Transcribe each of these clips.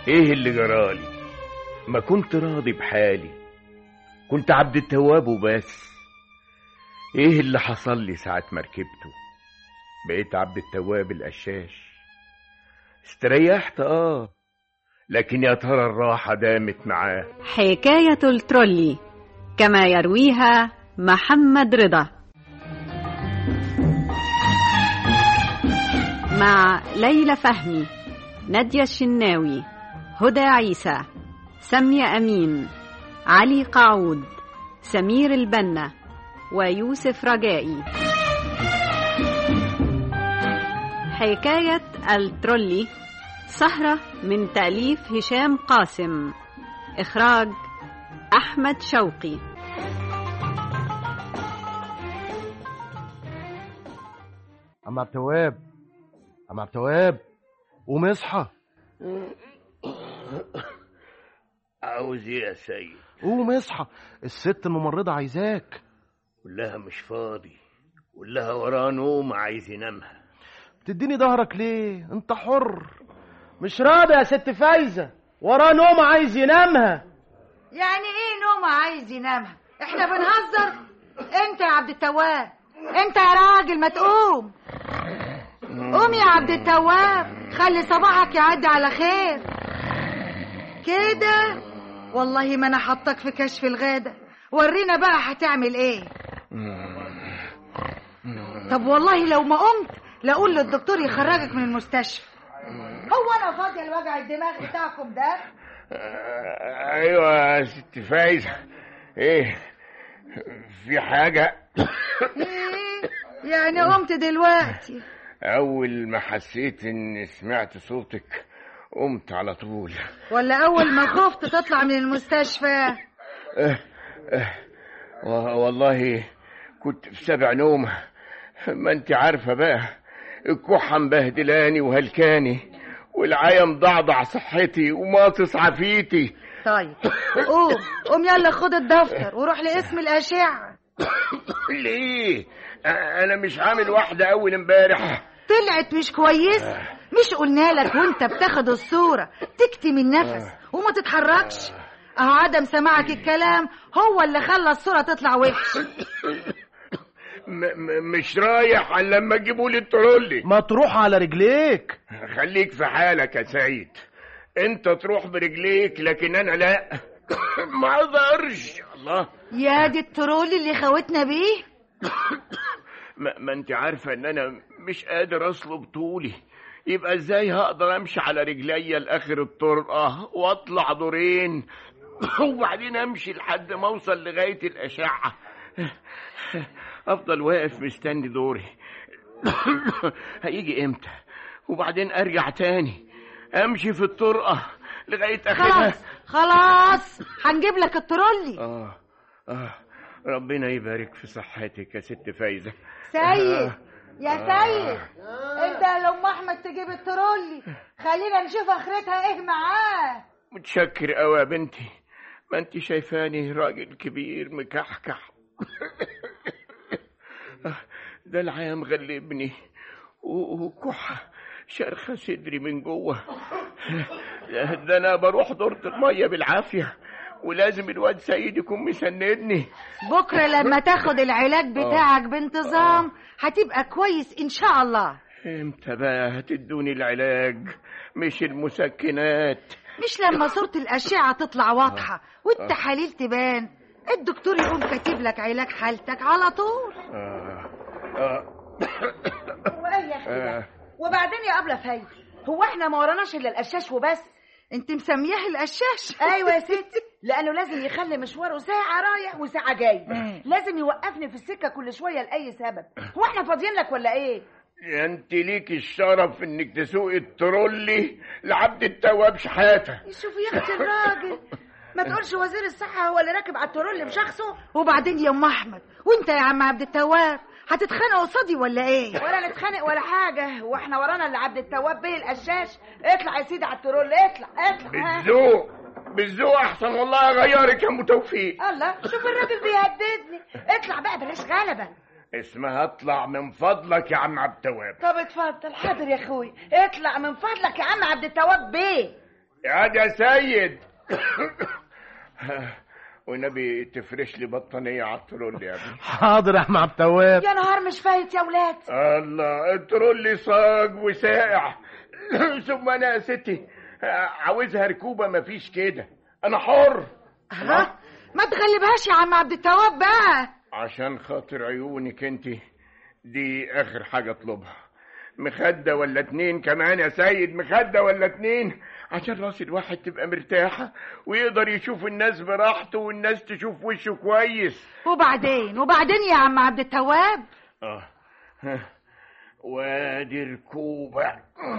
ايه اللي جرالي ما كنت راضي بحالي كنت عبد التواب وبس ايه اللي حصل لي ساعة ما ركبته بقيت عبد التواب القشاش استريحت اه لكن يا ترى الراحة دامت معاه حكاية الترولي كما يرويها محمد رضا مع ليلى فهمي نادية الشناوي هدى عيسى سمية أمين علي قعود سمير البنا ويوسف رجائي حكاية الترولي سهرة من تأليف هشام قاسم إخراج أحمد شوقي عم عبد التواب عم عبد التواب قوم اصحى عاوز ايه يا سيد قوم اصحى الست الممرضة عايزاك كلها مش فاضي كلها وراه نوم عايز ينامها بتديني ظهرك ليه انت حر مش راضي يا ست فايزة وراه نوم عايز ينامها يعني ايه نوم عايز ينامها احنا بنهزر انت يا عبد التواب انت يا راجل ما تقوم قوم يا عبد التواب خلي صباحك يعدي على خير كده والله ما انا حطك في كشف الغادة ورينا بقى هتعمل ايه طب والله لو ما قمت لاقول للدكتور يخرجك من المستشفى هو انا فاضيه لوجع الدماغ بتاعكم ده ايوه يا ست فايزة ايه في حاجة ايه يعني قمت دلوقتي اول ما حسيت اني سمعت صوتك قمت على طول ولا اول ما خفت تطلع من المستشفى أه أه و- والله كنت في سبع نوم ما انت عارفة بقى الكحة مبهدلاني وهلكاني والعيا مضعضع صحتي وماطس عافيتي طيب قوم قوم يلا خد الدفتر وروح لاسم الاشعه ليه أ- انا مش عامل واحدة اول امبارح طلعت مش كويسه مش قلنا لك وانت بتاخد الصوره تكتم النفس وما تتحركش اهو عدم سماعك الكلام هو اللي خلى الصوره تطلع وحش م- م- مش رايح الا لما تجيبوا لي الترولي ما تروح على رجليك خليك في حالك يا سعيد انت تروح برجليك لكن انا لا ما اقدرش الله يا دي الترولي اللي خوتنا بيه ما, ما انت عارفه ان انا مش قادر اصلب طولي يبقى ازاي هقدر امشي على رجليا لاخر الطرقه واطلع دورين وبعدين امشي لحد ما اوصل لغايه الاشعه افضل واقف مستني دوري هيجي امتى وبعدين ارجع تاني امشي في الطرقه لغايه اخرها خلاص خلاص هنجيب لك الترولي اه اه ربنا يبارك في صحتك يا ست فايزه سيد يا سيد انت لو ما احمد تجيب الترولي خلينا نشوف اخرتها ايه معاه متشكر قوي يا بنتي ما انت شايفاني راجل كبير مكحكح ده العيا مغلبني و- وكحة شرخة صدري من جوه ده انا بروح دورة المية بالعافية ولازم الواد سيد يكون مسندني بكره لما تاخد العلاج بتاعك بانتظام هتبقى كويس ان شاء الله امتى بقى هتدوني العلاج مش المسكنات مش لما صورة الأشعة تطلع واضحة والتحاليل تبان الدكتور يقوم كاتب لك علاج حالتك على طول آه. آه. وايه يا اخي ده؟ آه. وبعدين يا ابله فايد هو احنا ما وراناش الا القشاش وبس انت مسمياه القشاش ايوه يا ستي لانه لازم يخلي مشواره ساعه رايح وساعه جاي مم. لازم يوقفني في السكه كل شويه لاي سبب هو احنا فاضيين لك ولا ايه يا انت ليك الشرف انك تسوقي الترولي لعبد التواب شحاته شوف يا اختي الراجل ما تقولش وزير الصحه هو اللي راكب على الترولي بشخصه وبعدين يا ام احمد وانت يا عم عبد التواب هتتخانق قصادي ولا ايه ولا نتخانق ولا حاجه واحنا ورانا اللي عبد التواب بيه القشاش اطلع يا سيدي على الترولي اطلع اطلع ها. بالذوق بالذوق احسن والله اغيرك يا ام توفيق الله شوف الراجل بيهددني اطلع بقى بلاش غلبه اسمها اطلع من فضلك يا عم عبد التواب طب اتفضل حاضر يا اخوي اطلع من فضلك يا عم عبد التواب بيه يا يا سيد والنبي تفرش لي بطانية على الترول يا ابني حاضر يا عم عبد التواب يا نهار مش فايت يا ولاد الله الترول صاج وساقع ثم انا يا ستي عاوزها ركوبة مفيش كده انا حر ها ما تغلبهاش يا عم عبد التواب بقى عشان خاطر عيونك انت دي اخر حاجة اطلبها مخدة ولا اتنين كمان يا سيد مخدة ولا اتنين عشان راس الواحد تبقى مرتاحة ويقدر يشوف الناس براحته والناس تشوف وشه كويس وبعدين وبعدين يا عم عبد التواب اه ها. وادي ركوبة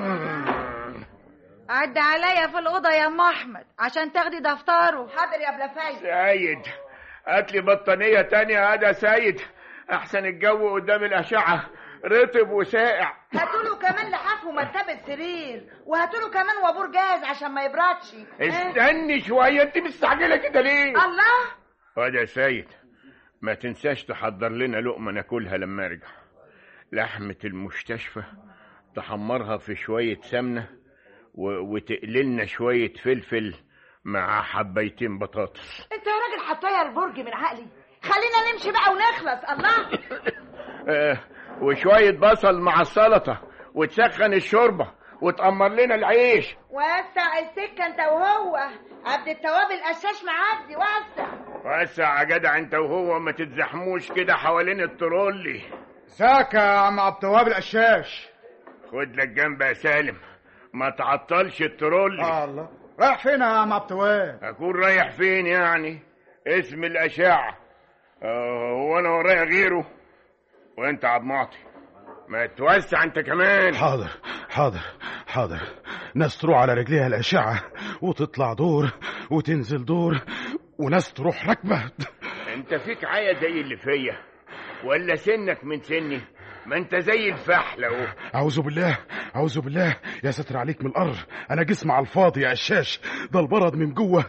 عد عليا في الأوضة يا أم أحمد عشان تاخدي دفتره حاضر يا ابله فايت سيد هات لي بطانية تانية هذا سيد احسن الجو قدام الاشعة رطب وساقع هاتوا له كمان لحاف ومرتبه سرير وهاتوا له كمان وابور جاهز عشان ما يبردش استني شوية انت مستعجلة كده ليه الله هذا يا سيد ما تنساش تحضر لنا لقمة ناكلها لما ارجع لحمة المستشفى تحمرها في شوية سمنة و... وتقللنا شوية فلفل مع حبيتين بطاطس انت يا راجل حطايا البرج من عقلي خلينا نمشي بقى ونخلص الله آه، وشوية بصل مع السلطة وتسخن الشوربة وتأمر لنا العيش وسع السكه انت وهو عبد التواب القشاش معدي وسع وسع يا جدع انت وهو ما تتزحموش كده حوالين الترولي ساكا يا عم عبد التواب القشاش خد لك جنب يا سالم ما تعطلش الترولي آه الله رايح فين يا عم عبد التواب اكون رايح فين يعني اسم الاشعة آه، هو انا ورايا غيره وانت عبد معطي ما توسع انت كمان حاضر حاضر حاضر ناس تروح على رجليها الأشعة وتطلع دور وتنزل دور وناس تروح ركبة انت فيك عيا زي اللي فيا ولا سنك من سني ما انت زي الفحل اهو أعوذ بالله أعوذ بالله يا ستر عليك من القر أنا جسمي على الفاضي يا قشاش ده البرد من جوه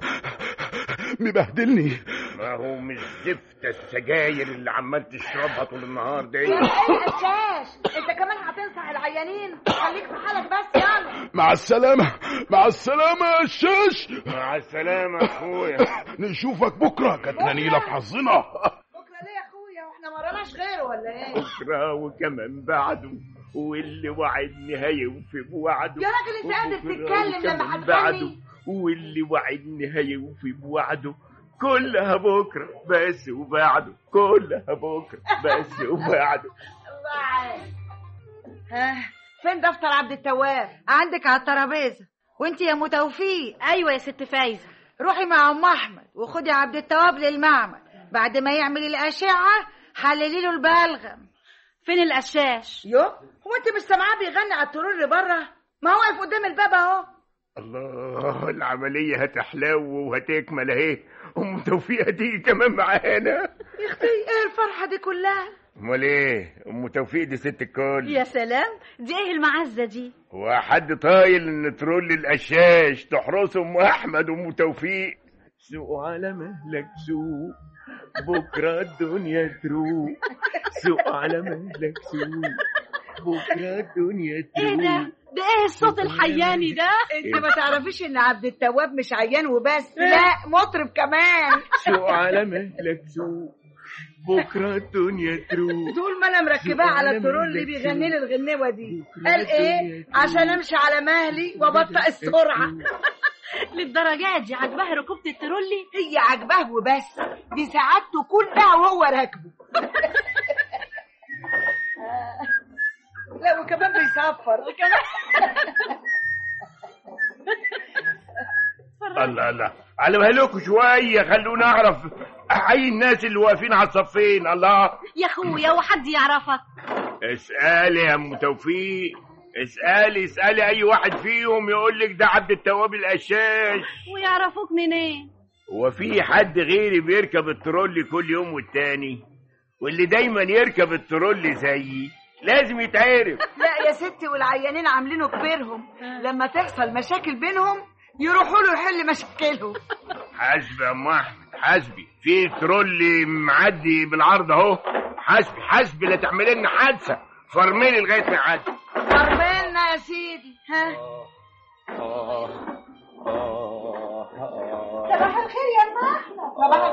مبهدلني ما هو مش زفت السجاير اللي عمال تشربها طول النهار دي ايه القشاش انت كمان هتنصح العيانين خليك في حالك بس يلا مع السلامة مع السلامة يا قشاش مع السلامة يا اخويا نشوفك بكرة كانت نيلة في حظنا بكره ليه يا اخويا واحنا ما وراناش غيره ولا ايه بكرة وكمان بعده واللي وعدني هيوفي بوعده يا راجل انت قادر وبكرة تتكلم لما وكمان هتغني بعده واللي وعدني هيوفي بوعده كلها بكرة بس وبعده كلها بكرة بس وبعده الله عارف. ها فين دفتر عبد التواب عندك على الترابيزة وانت يا متوفيق ايوه يا ست فايزه روحي مع ام احمد وخدي عبد التواب للمعمل بعد ما يعمل الاشعه حللي له البلغم فين القشاش يو هو انت مش سامعاه بيغني على الطرور اللي بره ما هو واقف قدام الباب اهو الله العملية هتحلو وهتكمل اهي ام توفيق هتيجي كمان معانا يا اختي ايه الفرحه دي كلها امال ايه ام توفيق دي ست الكل يا سلام دي ايه المعزه دي هو حد طايل ان ترول القشاش تحرس ام احمد وام توفيق سوق على مهلك سوق بكره الدنيا تروق سوق على مهلك سوق بكره الدنيا ايه تروق ده ده ايه الصوت الحياني ده انت ما تعرفيش ان عبد التواب مش عيان وبس لا مطرب كمان سوق على مهلك سوق بكره الدنيا تروق طول ما انا مركباه على الطرول اللي بيغني لي الغنوه دي قال ايه عشان امشي على مهلي وابطئ السرعه للدرجات دي عجبها ركوبه الترولي هي عجباه وبس دي سعادته كلها وهو راكبه لا وكمان بيصفر الله الله على مهلكوا شويه خلونا اعرف احيي الناس اللي واقفين على الصفين الله يا اخويا وحد يعرفك اسالي يا ام توفيق اسالي اسالي اي واحد فيهم يقول لك ده عبد التواب القشاش ويعرفوك منين هو في حد غيري بيركب الترولي كل يوم والتاني واللي دايما يركب الترولي زيي لازم يتعرف لا يا ستي والعيانين عاملينه كبيرهم لما تحصل مشاكل بينهم يروحوا له يحل مشاكلهم حاسبي يا ام احمد حاسبي في ترولي معدي بالعرض اهو حاسبي حاسبي لا تعملي لنا حادثه فرملي لغايه ما يعدي فرملنا يا سيدي ها آه آه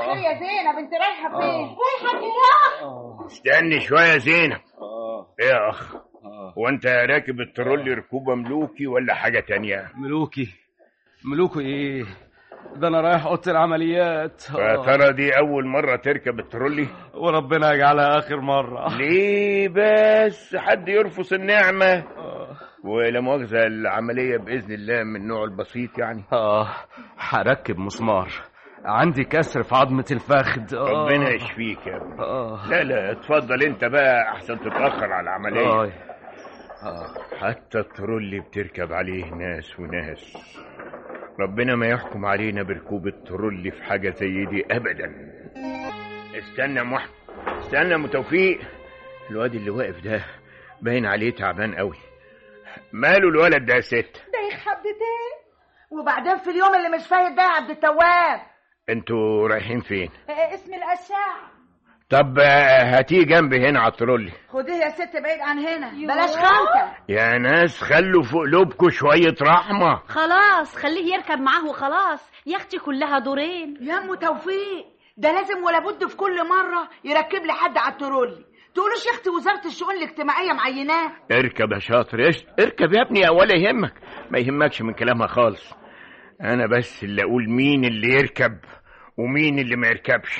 خير يا زينب انت رايحه فين رايحة كده استني شوية يا زينب ايه يا اخ هو انت راكب الترولي ركوبة ملوكي ولا حاجة تانية ملوكي ملوكي ايه ده انا رايح اوضه العمليات يا ترى دي اول مرة تركب الترولي وربنا يجعلها اخر مره ليه بس حد يرفض النعمة ولا مؤاخذة العملية بإذن الله من النوع البسيط يعني اه هركب مسمار عندي كسر في عظمه الفخذ آه. ربنا يشفيك يا ابني اه لا لا اتفضل انت بقى احسن تتأخر على العملية آه. حتى الترولي بتركب عليه ناس وناس ربنا ما يحكم علينا بركوب الترولي في حاجة زي دي أبدا استنى يا محمد استنى يا متوفيق الواد اللي واقف ده باين عليه تعبان قوي ماله الولد ده يا ست ده حبتين وبعدين في اليوم اللي مش فايت ده يا عبد التواب انتوا رايحين فين اه، اسم الاشعه طب آه، هاتيه جنبي هنا على الترولي خديه يا ست بعيد عن هنا بلاش خالته يا ناس خلوا في قلوبكم شوية رحمة خلاص خليه يركب معاه وخلاص يا اختي كلها دورين يا ام توفيق ده لازم ولا بد في كل مره يركب لي حد على الترولي تقولوش يا اختي وزاره الشؤون الاجتماعيه معيناه اركب يا شاطر ايش اركب يا ابني ولا يهمك ما يهمكش من كلامها خالص انا بس اللي اقول مين اللي يركب ومين اللي ما يركبش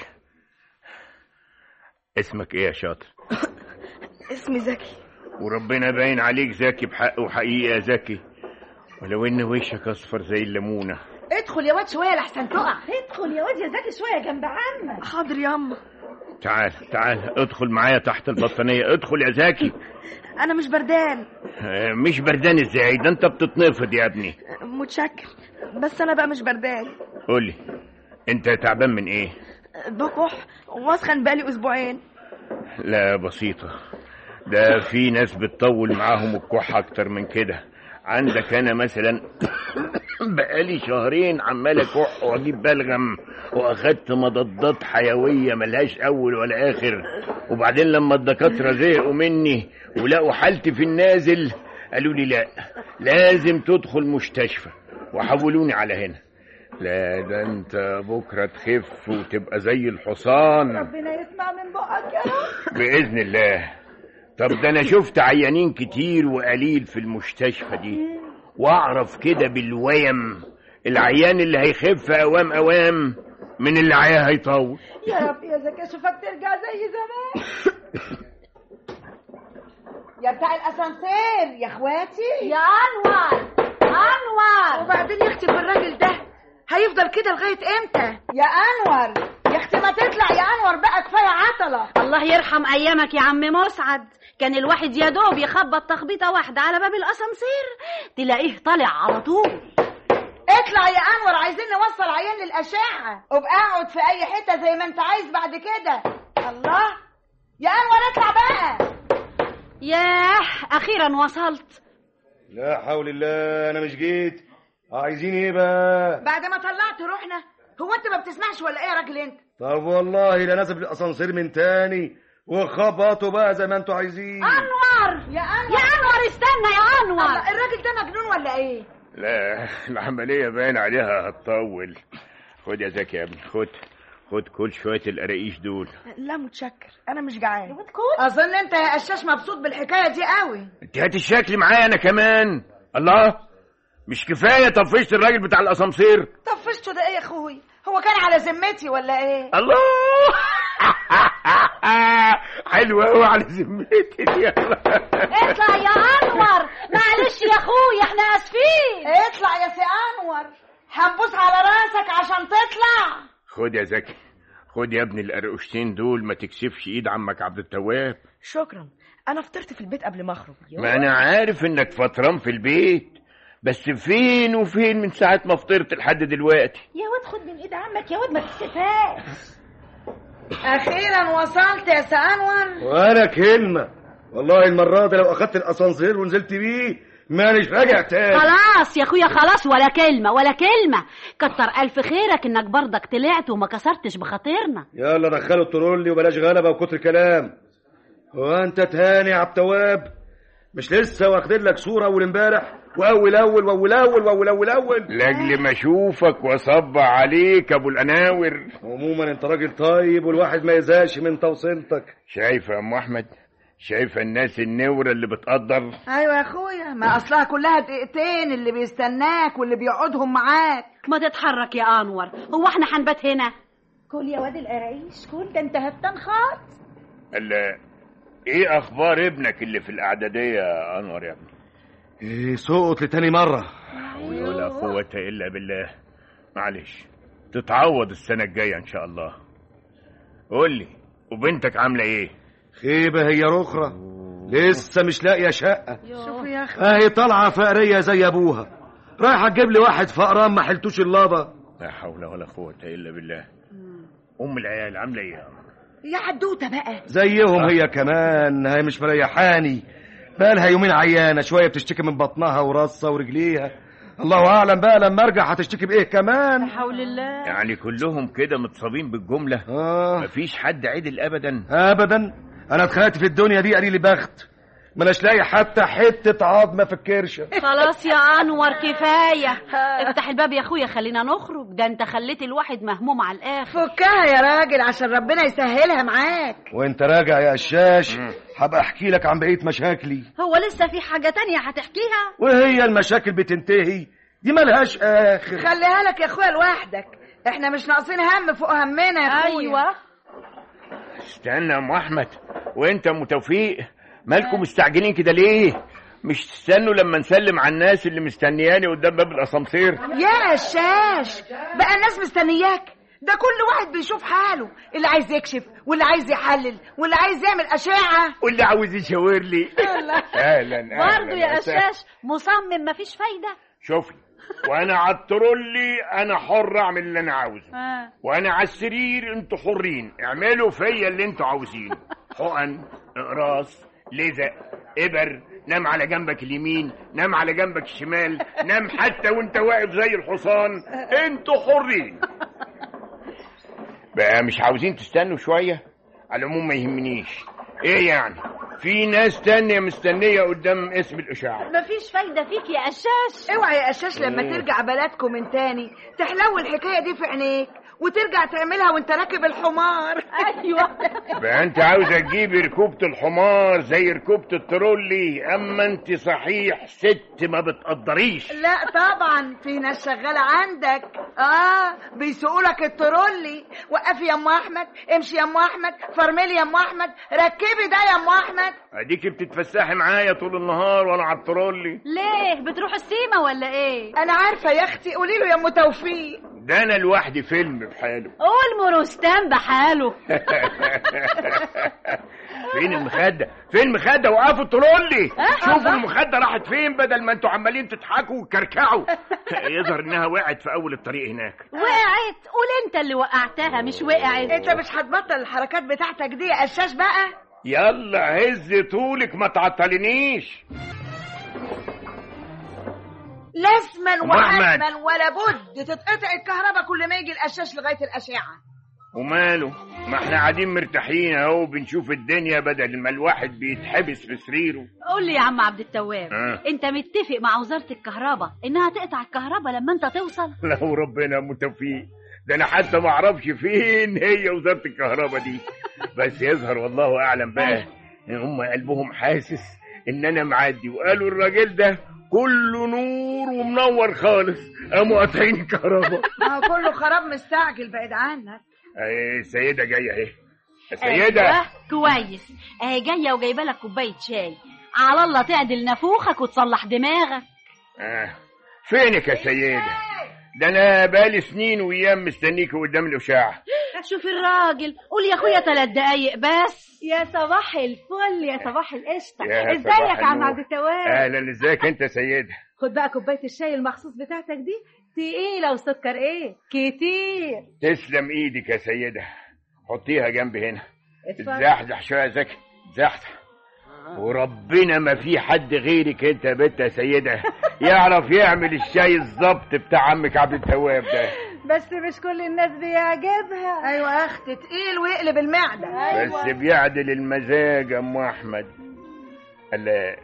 اسمك ايه يا شاطر اسمي زكي وربنا باين عليك ذكي بحق وحقيقة يا ذكي ولو ان وشك اصفر زي الليمونة ادخل يا واد شويه لحسن تقع ادخل يا واد يا زكي شوية جنب عمك حاضر يا اما تعال تعال ادخل معايا تحت البطانية ادخل يا زكي انا مش بردان اه، مش بردان ازاي ده انت بتتنفض يا ابني متشكر بس انا بقى مش بردان قولي انت تعبان من ايه بكح واسخن بقالي اسبوعين لا بسيطة ده في ناس بتطول معاهم الكح أكتر من كده عندك أنا مثلا بقالي شهرين عمال أكح وأجيب بلغم وأخدت مضادات حيوية ملهاش أول ولا آخر وبعدين لما الدكاترة زهقوا مني ولقوا حالتي في النازل قالوا لي لا لازم تدخل مستشفى وحولوني على هنا لا ده انت بكره تخف وتبقى زي الحصان ربنا يسمع من بقك يا رب بإذن الله طب ده أنا شفت عيانين كتير وقليل في المستشفى دي وأعرف كده بالويم العيان اللي هيخف أوام أوام من اللي عياه هيطول يا رب يا زكي اشوفك ترجع زي زمان يا بتاع الاسانسير يا اخواتي يا انور انور وبعدين يا اختي بالراجل ده هيفضل كده لغايه امتى يا انور يا اختي ما تطلع يا انور بقى كفايه عطله الله يرحم ايامك يا عم مسعد كان الواحد يا دوب يخبط تخبيطه واحده على باب الاسانسير تلاقيه طالع على طول اطلع يا انور عايزين نوصل عيان للاشعه وابقى اقعد في اي حته زي ما انت عايز بعد كده الله يا انور اطلع بقى ياه اخيرا وصلت لا حول الله انا مش جيت عايزين ايه بقى بعد ما طلعت روحنا هو انت ما بتسمعش ولا ايه يا راجل انت طب والله لا نازل الاسانسير من تاني وخبطوا بقى زي ما انتوا عايزين انور يا انور يا انور استنى يا انور الله الراجل ده مجنون ولا ايه لا العملية باين عليها هتطول خد يا زكي يا ابني خد خد كل شوية القراقيش دول لا متشكر انا مش جعان اظن انت يا قشاش مبسوط بالحكايه دي قوي انت هات الشكل معايا انا كمان الله مش كفاية طفشت الراجل بتاع الأسانسير طفشته ده ايه يا اخوي هو كان على ذمتي ولا ايه الله حلوة قوي على ذمتي دي اطلع يا انور معلش يا اخويا احنا اسفين اطلع يا سي انور هنبوس على راسك عشان تطلع خد يا زكي خد يا ابني القرقشتين دول ما تكسفش ايد عمك عبد التواب شكرا انا فطرت في البيت قبل ما اخرج ما انا عارف انك فتران في البيت بس فين وفين من ساعة ما فطرت لحد دلوقتي يا واد خد من ايد عمك يا واد ما تكسفهاش اخيرا وصلت يا سي انور وانا كلمه والله المره دي لو اخدت الاسانسير ونزلت بيه مانيش راجع تاني خلاص يا اخويا خلاص ولا كلمة ولا كلمة كتر ألف خيرك إنك برضك طلعت وما كسرتش بخاطرنا يلا دخلوا الترولي وبلاش غلبه وكتر كلام هو انت تهاني يا عبد التواب مش لسه واخدين لك صورة أول امبارح وأول أول وأول أول وأول أول أول لاجل ما اشوفك واصب عليك ابو الاناور عموما أنت راجل طيب والواحد ما يزهقش من توصيلتك شايفه يا ام احمد شايفه الناس النورة اللي بتقدر ايوه يا اخويا ما اصلها كلها دقيقتين اللي بيستناك واللي بيقعدهم معاك ما تتحرك يا انور هو احنا هنبات هنا كل يا واد القرايش كل ده انت هتان خالص ال- ايه اخبار ابنك اللي في الاعداديه يا انور يا ابني إيه سقط لتاني مرة حول ولا قوه الا بالله معلش تتعوض السنه الجايه ان شاء الله قول لي وبنتك عامله ايه خيبة هي رخرة لسه مش لاقية شقة شوفوا يا اخي اهي طالعة فقرية زي أبوها رايحة تجيب لي واحد فقران ما حلتوش اللابة لا حول ولا قوه الا بالله ام العيال عامله ايه يا أنور؟ يا حدوته بقى زيهم هي كمان هي مش مريحاني بقالها يومين عيانة شوية بتشتكي من بطنها وراسها ورجليها الله أعلم بقى لما أرجع هتشتكي بإيه كمان حول الله يعني كلهم كده متصابين بالجمله آه مفيش حد عدل ابدا أبدا أنا اتخلقت في الدنيا دي قليل بخت ملاش لاقي حتى حتة عظمة في الكرشة خلاص يا انور كفايه افتح الباب يا اخويا خلينا نخرج ده انت خليت الواحد مهموم على الاخر فكها يا راجل عشان ربنا يسهلها معاك وانت راجع يا قشاش هبقى احكي لك عن بقية مشاكلي هو لسه في حاجه تانية هتحكيها وهي المشاكل بتنتهي دي ملهاش آخر خليها لك يا اخويا لوحدك احنا مش ناقصين هم فوق همنا يا اخويا ايوه استنى يا ام احمد وانت يا ام توفيق مالكم مستعجلين كده ليه مش تستنوا لما نسلم على الناس اللي مستنياني قدام باب الاسانسير يا قشاش بقى الناس مستنياك ده كل واحد بيشوف حاله اللي عايز يكشف واللي عايز يحلل واللي عايز يعمل أشعة واللي عاوز يشاور لي اهلا اهلا برضه يا وسهلا. قشاش مصمم مفيش فايده شوفي وانا على الترولي انا حر اعمل اللي انا عاوزه آه. وانا على السرير انتوا حرين اعملوا فيا اللي انتوا عاوزينه حقن اقراص لزق ابر نام على جنبك اليمين نام على جنبك الشمال نام حتى وانت واقف زي الحصان انتوا حرين بقى مش عاوزين تستنوا شوية على العموم ما يهمنيش ايه يعني في ناس تانية مستنية قدام اسم الإشاعة مفيش فايده فيك يا قشاش اوعى يا قشاش لما إيه؟ ترجع بلدكم من تاني تحلو الحكاية دي في عينيك وترجع تعملها وانت راكب الحمار ايوه بقى انت عاوزة تجيبي ركوبة الحمار زي ركوبة الترولي اما انت صحيح ست ما بتقدريش لا طبعا في ناس شغالة عندك اه بيسوقوا لك الترولي وقفي يا ام احمد امشي يا ام احمد فرملي يا ام احمد ركبي ده يا ام احمد اديكي بتتفسحي معايا طول النهار وانا على الترولي ليه بتروح السيما ولا ايه انا عارفة يا اختي قولي له يا ام توفيق ده انا لوحدي فيلم بحاله قول مرستان بحاله فين المخدة فين المخدة وقفوا الترولي شوفوا المخدة راحت فين بدل ما انتوا عمالين تضحكوا وتكركعوا يظهر انها وقعت في اول الطريق هناك وقعت قول انت اللي وقعتها مش وقعت انت مش هتبطل الحركات بتاعتك دي يا قشاش بقى يلا هز طولك ما تعطلنيش لازما أم أحمد. وحتما ولا بد تتقطع الكهرباء كل ما يجي القشاش لغايه الاشعه وماله ما احنا قاعدين مرتاحين اهو بنشوف الدنيا بدل ما الواحد بيتحبس في سريره قول لي يا عم عبد التواب آه. انت متفق مع وزاره الكهرباء انها تقطع الكهرباء لما انت توصل لو ربنا متوفيق ده انا حتى ما اعرفش فين هي وزاره الكهرباء دي بس يظهر والله اعلم بقى ان هم قلبهم حاسس ان انا معدي وقالوا الراجل ده كله نور ومنور خالص قاموا قاطعين الكهرباء ما هو كله خراب مستعجل بعيد عنك اهي السيده جايه اهي يا سيده أيوة، كويس اهي جايه وجايبه لك كوبايه شاي على الله تعدل نافوخك وتصلح دماغك آه. فينك يا سيده ده انا بقالي سنين وايام مستنيك قدام الاشاعه شوف الراجل قول يا اخويا ثلاث دقايق بس يا صباح الفل يا صباح القشطة يا ازيك صباح يا عم النور. عبد التواب اهلا ازيك انت يا سيده خد بقى كوباية الشاي المخصوص بتاعتك دي تقيلة وسكر ايه كتير تسلم ايدك يا سيده حطيها جنبي هنا اتفضل زحزح شويه يا زكي زحزح وربنا ما في حد غيرك انت يا بنت يا سيده يعرف يعمل الشاي الظبط بتاع عمك عبد التواب ده بس مش كل الناس بيعجبها ايوه يا اختي تقيل ويقلب المعده بس بيعدل المزاج يا ام احمد الا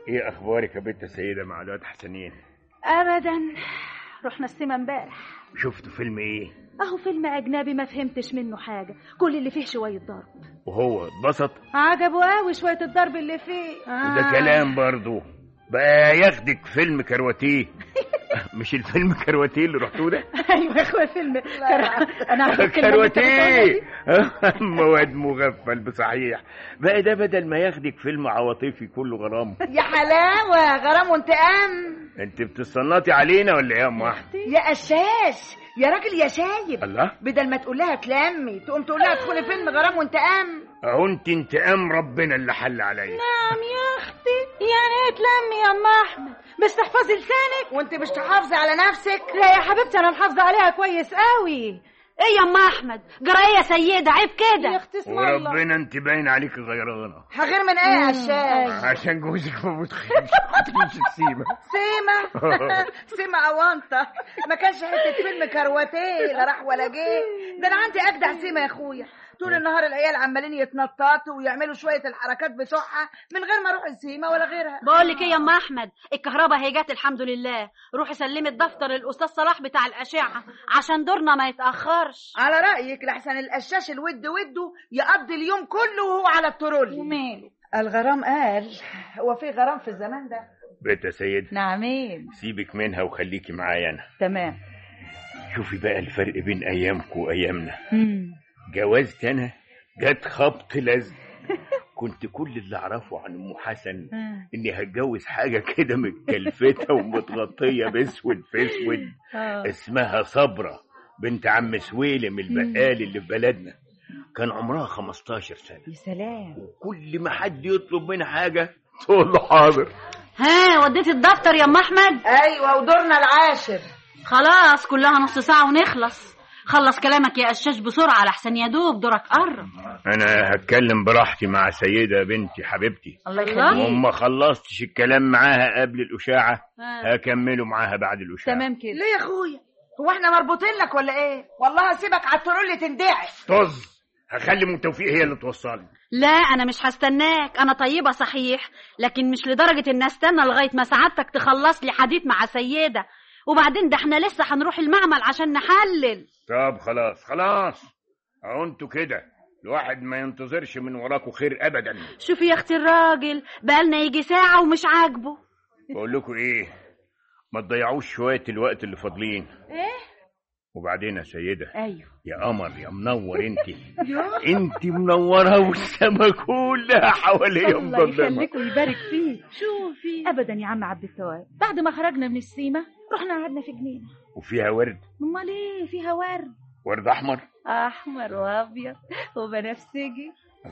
ايه اخبارك يا بنت سيدة مع الواد حسنين ابدا رحنا السيما امبارح شفتوا فيلم ايه اهو فيلم اجنبي ما فهمتش منه حاجه كل اللي فيه شويه ضرب وهو اتبسط عجبه قوي شويه الضرب اللي فيه وده كلام برضو بقى ياخدك فيلم كرواتيه مش الفيلم كرواتيه اللي رحتوه ده ايوه يا اخويا فيلم كر... انا عارفة الكلمة اللي أنت كرواتيه بتقولها دي. مواد مغفل بصحيح بقى ده بدل ما ياخدك فيلم عواطفي كله غرام يا حلاوة غرام وانتقام انت بتتصنطي علينا ولا ايه يا ام احمد يا قشاش يا راجل يا شايب الله بدل ما تقول لها تلمي تقوم تقول لها ادخلي فيلم غرام وانتقام اهو انت انتقام ربنا اللي حل عليا نعم يا اختي يعني ايه تلمي يا ام احمد بس تحفظي لسانك وانت مش تحافظي على نفسك لا يا حبيبتي انا محافظه عليها كويس قوي ايه يا ام احمد جرى يا سيده عيب كده يا اختي اسم الله وربنا انت باين عليك غيرانه هغير من ايه يا قشاش عشان جوزك ما بتخليش تمشي السيمه سيما سيما اوانطه ما كانش حته فيلم كرواتيه لا راح ولا جه ده انا عندي اجدع سيما يا اخويا طول النهار العيال عمالين يتنططوا ويعملوا شويه الحركات بتوعها من غير ما اروح السيما ولا غيرها بقول لك ايه يا ام احمد الكهرباء هي جت الحمد لله روحي سلمي الدفتر للاستاذ صلاح بتاع الاشعه عشان دورنا ما يتاخرش على رايك لحسن القشاش الود وده يقضي اليوم كله وهو على الترولي وماله الغرام قال هو في غرام في الزمان ده بيت يا سيد نعمين سيبك منها وخليكي معايا انا تمام شوفي بقى الفرق بين ايامكم وايامنا جوازت انا جت خبط لزق كنت كل اللي اعرفه عن ام حسن اني هتجوز حاجه كده متكلفتة ومتغطيه باسود في اسود اسمها صبرة بنت عم سويلم البقال اللي في بلدنا كان عمرها 15 سنه يا سلام كل ما حد يطلب منها حاجه تقول له حاضر ها وديتي الدفتر يا ام احمد ايوه ودورنا العاشر خلاص كلها نص ساعه ونخلص خلص كلامك يا قشاش بسرعه لحسن يا دوب دورك قرب انا هتكلم براحتي مع سيده بنتي حبيبتي الله الله. يخليك وما خلصتش الكلام معاها قبل الاشاعه ها. هكمله معاها بعد الاشاعه تمام كده ليه يا اخويا هو احنا مربوطين لك ولا ايه والله هسيبك على الترولي تندعس طز هخلي ام توفيق هي اللي توصلني لا انا مش هستناك انا طيبه صحيح لكن مش لدرجه ان استنى لغايه ما سعادتك تخلص لي حديث مع سيده وبعدين ده احنا لسه هنروح المعمل عشان نحلل طب خلاص خلاص اهو انتوا كده الواحد ما ينتظرش من وراكوا خير ابدا شوفي يا اختي الراجل بقالنا يجي ساعه ومش عاجبه بقول لكم ايه ما تضيعوش شويه الوقت اللي فاضلين ايه وبعدين يا سيده ايوه يا قمر يا منور انت انت منوره والسما كلها حواليا الله مظلمه يخليك ويبارك فيك شوفي ابدا يا عم عبد التواب بعد ما خرجنا من السيمه رحنا قعدنا في جنينه وفيها ورد امال ايه فيها ورد ورد احمر احمر وابيض وبنفسجي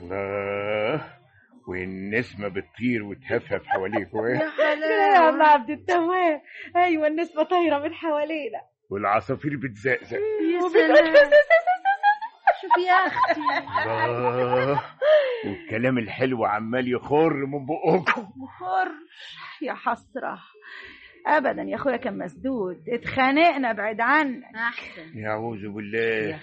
الله والنسمه بتطير وتهفهف حواليكوا ايه لا يا عم عبد التواب ايوه النسمه طايره من حوالينا والعصافير بتزقزق يا سلام شوفي يا اختي الله والكلام الحلو عمال يخر من بقكم خر يا حسره ابدا يا اخويا كان مسدود اتخانقنا بعد عنك احسن يعوذ بالله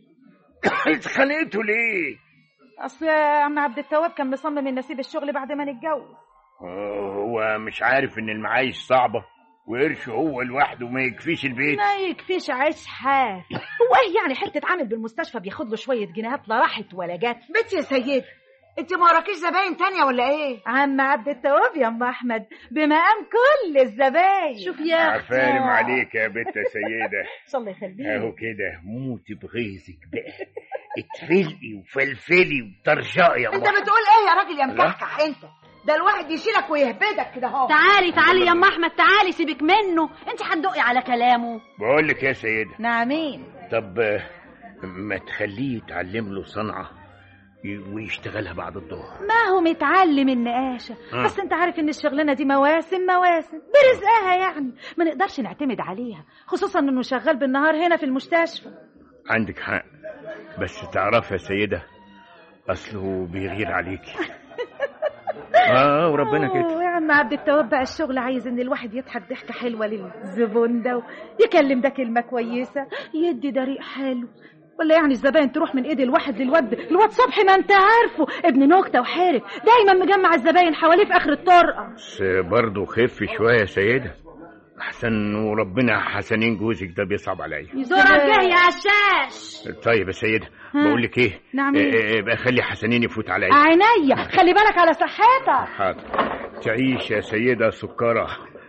اتخانقتوا ليه؟ اصل يا عم عبد التواب كان مصمم ان اسيب الشغل بعد ما نتجوز آه، هو مش عارف ان المعايش صعبة وقرشه هو لوحده ما يكفيش البيت ما يكفيش عيش حاف هو ايه يعني حته عامل بالمستشفى بياخد له شويه جنيهات لا راحت ولا جت بنت يا سيدة انت ما وراكيش زباين تانية ولا ايه عم عبد التواب يا ام احمد بمقام كل الزباين شوف يا اختي عفارم عليك يا بنت يا سيدة الله يخليك اهو كده موتي بغيظك بقى اتفلقي وفلفلي وطرشقي يا انت محمد بتقول ايه يا راجل يا مكحكح انت ده الواحد يشيلك ويهبدك كده اهو تعالي تعالي يا ام احمد تعالي سيبك منه انت هتدقي على كلامه بقول لك يا سيدة نعمين طب آه، ما تخليه يتعلم له صنعة ي- ويشتغلها بعد الظهر ما هو متعلم النقاشة آه. بس انت عارف ان الشغلانة دي مواسم مواسم برزقها يعني ما نقدرش نعتمد عليها خصوصا انه شغال بالنهار هنا في المستشفى عندك حق بس تعرف يا سيدة أصله بيغير عليكي اه وربنا كده أوه، يا عم عبد التواب بقى الشغل عايز ان الواحد يضحك ضحكة حلوة للزبون ده يكلم ده كلمة كويسة يدي ده ريق حلو ولا يعني الزباين تروح من ايد الواحد للواد الواد صبحي ما انت عارفه ابن نكته وحارب دايما مجمع الزباين حواليه في اخر الطرقه بس برضه خف شوية يا سيدة أحسن وربنا حسنين جوزك ده بيصعب عليا دورك جه يا عشاش طيب يا سيدة ها؟ بقول لك إيه نعم إيه؟ إيه، بقى خلي حسنين يفوت عليا عينيا خلي بالك على صحتك حاضر تعيش يا سيدة سكرة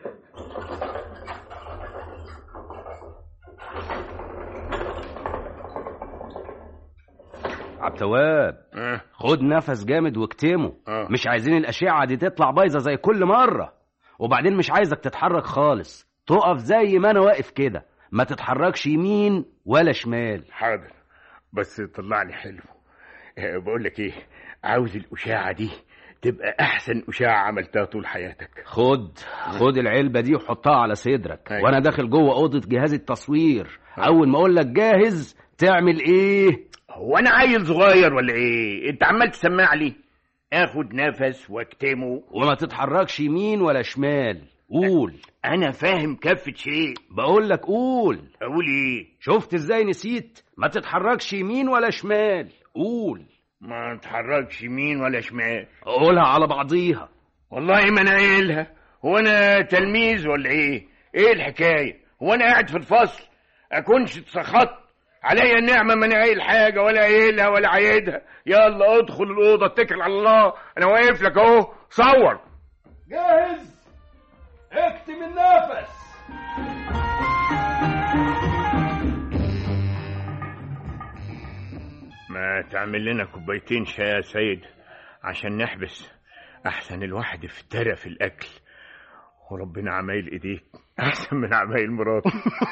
عبتواب أه. خد نفس جامد واكتمه آه. مش عايزين الأشعة دي تطلع بايظة زي كل مرة وبعدين مش عايزك تتحرك خالص تقف زي ما أنا واقف كده ما تتحركش يمين ولا شمال حاضر بس طلع لي حلو آه، بقول لك ايه عاوز الأشاعة دي تبقى أحسن أشاعة عملتها طول حياتك خد خد العلبة دي وحطها على صدرك أيوة. وأنا داخل جوه أوضة جهاز التصوير أول ما أقول لك جاهز تعمل إيه هو أنا عيل صغير ولا إيه أنت عمال تسمع لي آخد نفس واكتمه وما تتحركش يمين ولا شمال قول أنا فاهم كفة شيء بقول لك قول أقول إيه شفت ازاي نسيت ما تتحركش يمين ولا شمال قول ما اتحركش يمين ولا شمال قولها على بعضيها والله ما انا قايلها هو انا تلميذ ولا ايه ايه الحكايه هو انا قاعد في الفصل اكونش اتسخطت عليا النعمه ما انا قايل حاجه ولا قايلها ولا عايدها يلا ادخل الاوضه اتكل على الله انا واقف لك اهو صور جاهز اكتم النفس ما تعمل لنا كوبايتين شاي يا سيد عشان نحبس احسن الواحد افترى في الاكل وربنا عمايل ايديك احسن من عمايل مراتي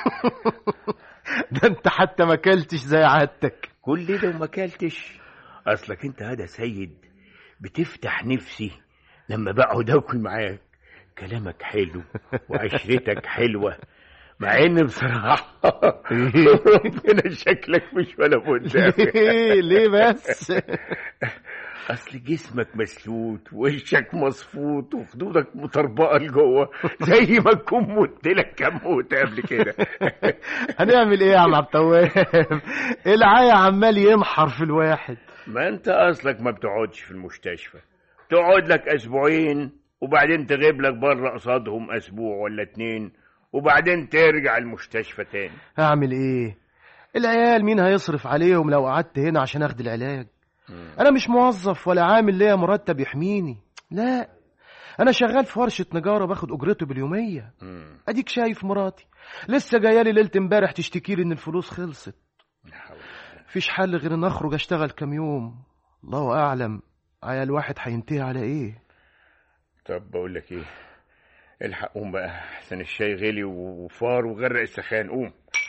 ده انت حتى ما اكلتش زي عادتك كل ده وما اكلتش اصلك انت هذا سيد بتفتح نفسي لما بقعد اكل معاك كلامك حلو وعشرتك حلوه مع ان بصراحه ربنا شكلك مش ولا بد ليه ليه بس اصل جسمك مسلوت ووشك مصفوط وخدودك مطربقه لجوه زي ما تكون مت لك كام موت قبل كده هنعمل ايه يا عم عبد التواب العيا عمال يمحر في الواحد ما انت اصلك ما بتقعدش في المستشفى تقعد لك اسبوعين وبعدين تغيب لك بره قصادهم اسبوع ولا اتنين وبعدين ترجع المستشفى تاني هعمل ايه العيال مين هيصرف عليهم لو قعدت هنا عشان اخد العلاج انا مش موظف ولا عامل ليا مرتب يحميني لا انا شغال في ورشه نجاره باخد اجرته باليوميه مم. اديك شايف مراتي لسه جايالي ليله امبارح تشتكي لي ان الفلوس خلصت مفيش حل غير ان اخرج اشتغل كام يوم الله اعلم عيال واحد هينتهي على ايه طب بقول لك ايه الحق قوم بقى احسن الشاي غلي وفار وغرق السخان قوم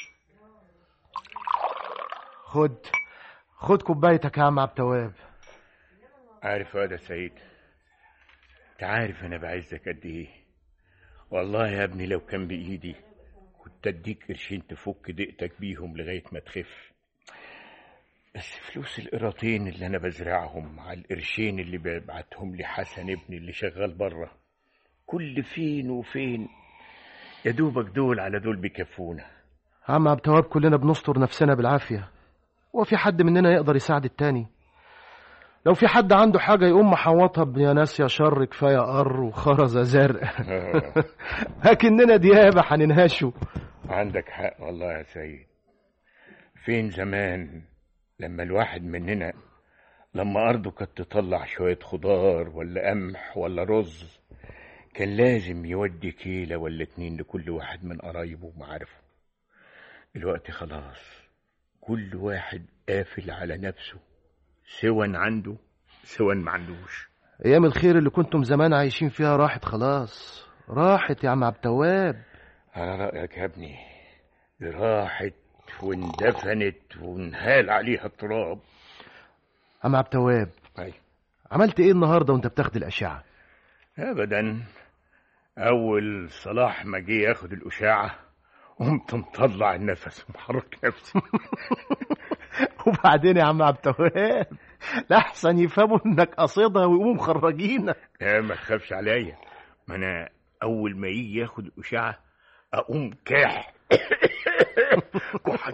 خد خد كوبايتك يا عم عبد التواب عارف يا ده سعيد انت عارف انا بعزك قد ايه والله يا ابني لو كان بايدي كنت اديك قرشين تفك دقتك بيهم لغايه ما تخف بس فلوس القراطين اللي انا بزرعهم مع القرشين اللي ببعتهم لي حسن ابني اللي شغال بره كل فين وفين يا دوبك دول على دول بيكفونا عم عبد التواب كلنا بنستر نفسنا بالعافيه وفي حد مننا يقدر يساعد التاني لو في حد عنده حاجة يقوم محوطها بيا ناس يا شر كفاية قر وخرزة زرق لكننا ديابة هننهشه عندك حق والله يا سيد فين زمان لما الواحد مننا لما أرضه كانت تطلع شوية خضار ولا قمح ولا رز كان لازم يودي كيلة ولا اتنين لكل واحد من قرايبه ومعارفه الوقت خلاص كل واحد قافل على نفسه سوى عنده سوى ما عندوش أيام الخير اللي كنتم زمان عايشين فيها راحت خلاص راحت يا عم عبد التواب على رأيك يا ابني دي راحت واندفنت وانهال عليها التراب عم عبد التواب أي. عملت ايه النهارده وانت بتاخد الأشعة ابدا اول صلاح ما جه ياخد الاشاعه قمت مطلع النفس ومحرك نفسي وبعدين يا عم عبد التواب لأحسن يفهموا انك قصيدها ويقوموا مخرجينك لا ما تخافش عليا ما انا اول ما يجي ياخد الاشاعه اقوم كاح كحه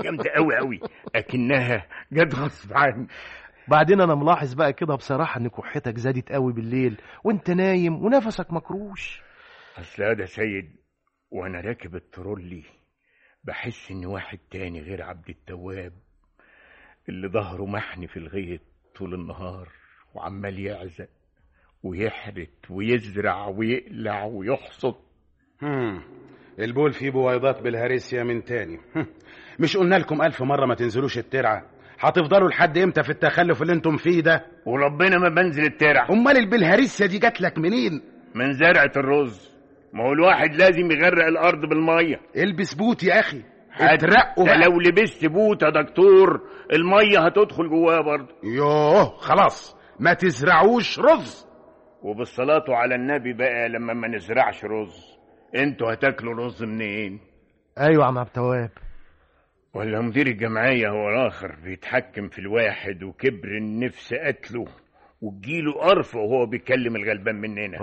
جامده قوي قوي اكنها جت غصب عني بعدين انا ملاحظ بقى كده بصراحه ان كحتك زادت قوي بالليل وانت نايم ونفسك مكروش اصل هذا سيد وانا راكب الترولي بحس ان واحد تاني غير عبد التواب اللي ظهره محني في الغيط طول النهار وعمال يعزق ويحرت ويزرع ويقلع ويحصد هم. البول فيه بويضات بالهريسيا من تاني هم. مش قلنا لكم ألف مرة ما تنزلوش الترعة هتفضلوا لحد امتى في التخلف اللي انتم فيه ده وربنا ما بنزل الترع امال البلهارسيا دي جات لك منين من زرعة الرز ما هو الواحد لازم يغرق الارض بالميه البس بوت يا اخي حتى اترقوا بقى لو لبست بوت يا دكتور الميه هتدخل جواها برضه يوه خلاص ما تزرعوش رز وبالصلاة على النبي بقى لما ما نزرعش رز انتوا هتاكلوا رز منين ايوه يا عم عبد التواب ولا مدير الجمعية هو الآخر بيتحكم في الواحد وكبر النفس قتله وتجيله قرف وهو بيكلم الغلبان مننا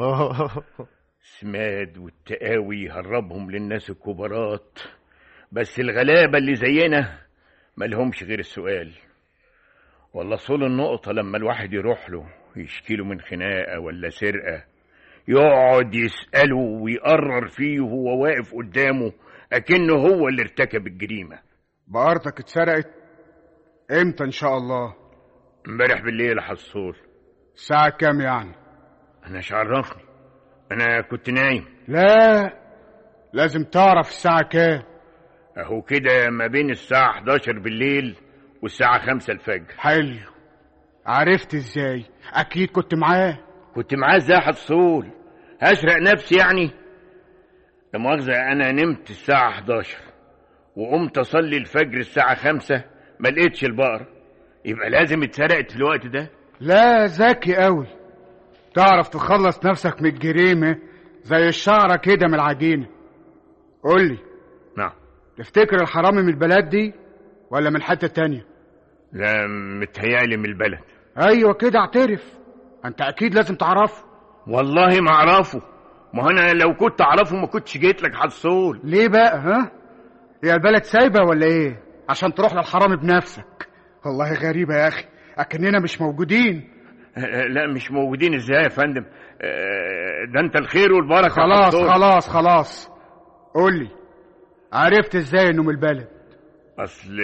سماد والتقاوي يهربهم للناس الكبارات بس الغلابة اللي زينا ملهمش غير السؤال ولا صول النقطة لما الواحد يروح له يشكيله من خناقة ولا سرقة يقعد يسأله ويقرر فيه وهو واقف قدامه أكنه هو اللي ارتكب الجريمة بقرتك اتسرقت امتى ان شاء الله امبارح بالليل يا حصول الساعة كام يعني أنا مش عرفني أنا كنت نايم لا لازم تعرف الساعة كام أهو كده ما بين الساعة 11 بالليل والساعة 5 الفجر حلو عرفت ازاي اكيد كنت معاه كنت معاه ازاي يا حصول هسرق نفسي يعني لا مؤاخذة أنا نمت الساعة 11 وقمت أصلي الفجر الساعة 5 ما لقيتش البقرة يبقى لازم اتسرقت في الوقت ده لا ذكي قوي تعرف تخلص نفسك من الجريمة زي الشعرة كده من العجينة قول لي نعم تفتكر الحرامي من البلد دي ولا من حتة تانية لا متهيألي من البلد ايوه كده اعترف انت اكيد لازم تعرفه والله ما أعرفه ما هو أنا لو كنت أعرفه ما كنتش جيت لك حصول ليه بقى ها هي البلد سايبة ولا ايه عشان تروح للحرامي بنفسك والله غريبة يا اخي اكننا مش موجودين لا مش موجودين ازاي يا فندم آه، ده انت الخير والبركه خلاص حصول. خلاص خلاص قول لي عرفت ازاي انه من البلد اصل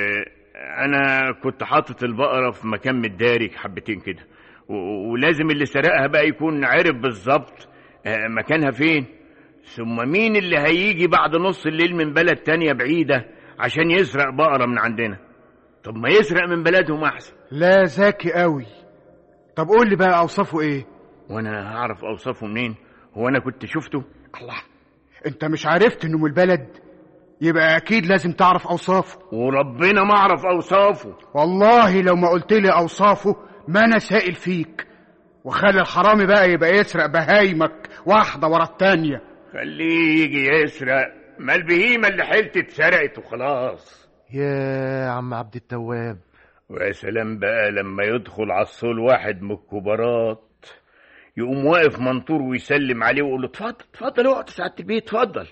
انا كنت حاطط البقره في مكان متدارك حبتين كده و- ولازم اللي سرقها بقى يكون عرف بالظبط آه، مكانها فين ثم مين اللي هيجي بعد نص الليل من بلد تانية بعيدة عشان يسرق بقرة من عندنا طب ما يسرق من بلدهم أحسن لا ذكي قوي طب قول لي بقى اوصافه ايه وأنا هعرف أوصافه منين هو أنا كنت شفته الله انت مش عرفت انه من البلد يبقى اكيد لازم تعرف اوصافه وربنا ما أعرف أوصافه والله لو ما قلت لي اوصافه ما انا سائل فيك وخلي الحرامي بقى يبقى يسرق بهايمك واحده ورا التانيه خليه يجي يسرق ما البهيمة اللي حلت اتسرقت وخلاص يا عم عبد التواب ويا سلام بقى لما يدخل على الصول واحد من الكبارات يقوم واقف منطور ويسلم عليه ويقول له اتفضل اتفضل اقعد سعادة البيت اتفضل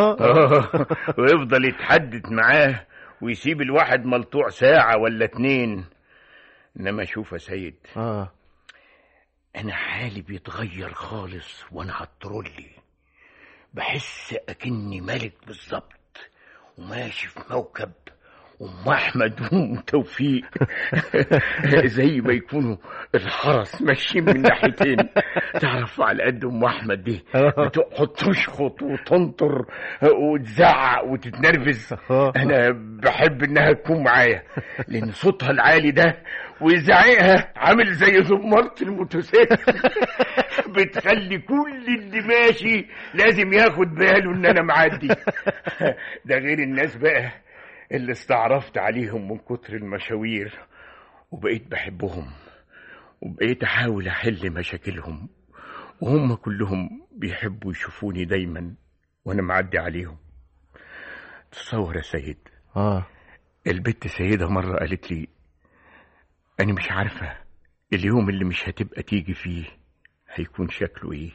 ويفضل يتحدث معاه ويسيب الواحد ملطوع ساعة ولا اتنين انما شوف يا سيد اه انا حالي بيتغير خالص وانا على الترولي بحس اكني ملك بالظبط وماشي في موكب ام احمد وام توفيق زي ما يكونوا الحرس ماشيين من ناحيتين تعرف على قد ام احمد دي بتقعد تشخط وتنطر وتزعق وتتنرفز انا بحب انها تكون معايا لان صوتها العالي ده وزعيقها عامل زي زمارة الموتوسيكل بتخلي كل اللي ماشي لازم ياخد باله ان انا معدي ده غير الناس بقى اللي استعرفت عليهم من كتر المشاوير وبقيت بحبهم وبقيت احاول احل مشاكلهم وهم كلهم بيحبوا يشوفوني دايما وانا معدي عليهم تصور يا سيد اه البت سيدة مرة قالت لي أنا مش عارفة اليوم اللي مش هتبقى تيجي فيه هيكون شكله إيه